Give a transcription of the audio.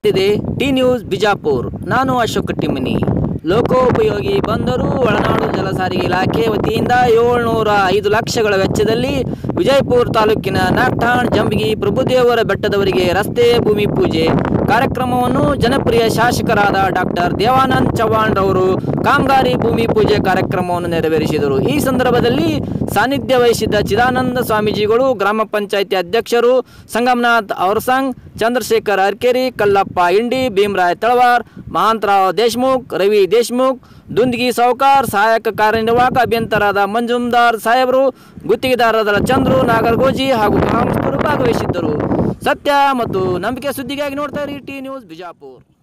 ಇದೆ T news Bijapur ನಾನು ಅಶೋಕ್ ಟಿಮ್ಮನಿ ಲೋಕೋಪಯೋಗಿ ಬಂದರು ಒಳನಾಡು ಜಲ ಸಾರಿಗೆ ಇಲಾಖೆ ವತಿಯಿಂದ ಏಳ್ನೂರ ಐದು ಲಕ್ಷಗಳ ವೆಚ್ಚದಲ್ಲಿ ವಿಜಯಪುರ ತಾಲೂಕಿನ ನಾಗ್ಠಾಣ್ ಜಂಬಗಿ ಪ್ರಭುದೇವರ ಬೆಟ್ಟದವರಿಗೆ ರಸ್ತೆ ಭೂಮಿ ಪೂಜೆ ಕಾರ್ಯಕ್ರಮವನ್ನು ಜನಪ್ರಿಯ ಶಾಸಕರಾದ ಡಾಕ್ಟರ್ ದೇವಾನಂದ್ ಚವ್ಹಾಣ್ ರವರು ಕಾಮಗಾರಿ ಭೂಮಿ ಪೂಜೆ ಕಾರ್ಯಕ್ರಮವನ್ನು ನೆರವೇರಿಸಿದರು ಈ ಸಂದರ್ಭದಲ್ಲಿ ಸಾನ್ನಿಧ್ಯ ವಹಿಸಿದ್ದ ಚಿದಾನಂದ ಸ್ವಾಮೀಜಿಗಳು ಗ್ರಾಮ ಪಂಚಾಯಿತಿ ಅಧ್ಯಕ್ಷರು ಸಂಗಮನಾಥ್ ಔರ್ಸಂಗ್ ಚಂದ್ರಶೇಖರ್ ಅರ್ಕೆರಿ ಕಲ್ಲಪ್ಪ ಇಂಡಿ ಭೀಮರಾಯ್ ತಳವಾರ್ ಮಹಾಂತರಾವ್ ದೇಶ್ಮುಖ್ ರವಿ ದೇಶ್ಮುಖ್ ದುಂದಗಿ ಸೌಕಾರ್ ಸಹಾಯಕ ಕಾರ್ಯನಿರ್ವಾಹಕ ಅಭಿಯಂತರಾದ ಮಂಜುಮ್ದಾರ್ ಸಾಹೇಬರು ಗುತ್ತಿಗೆದಾರರಾದ ಚಂದ್ರು ನಾಗರಗೋಜಿ ಹಾಗೂ ಗ್ರಾಮಸ್ಥರು ಭಾಗವಹಿಸಿದ್ದರು ಸತ್ಯ ಮತ್ತು ನಂಬಿಕೆ ಸುದ್ದಿಗಾಗಿ ನೋಡ್ತಾ ಇರಿ ಟಿ ನ್ಯೂಸ್ ಬಿಜಾಪುರ್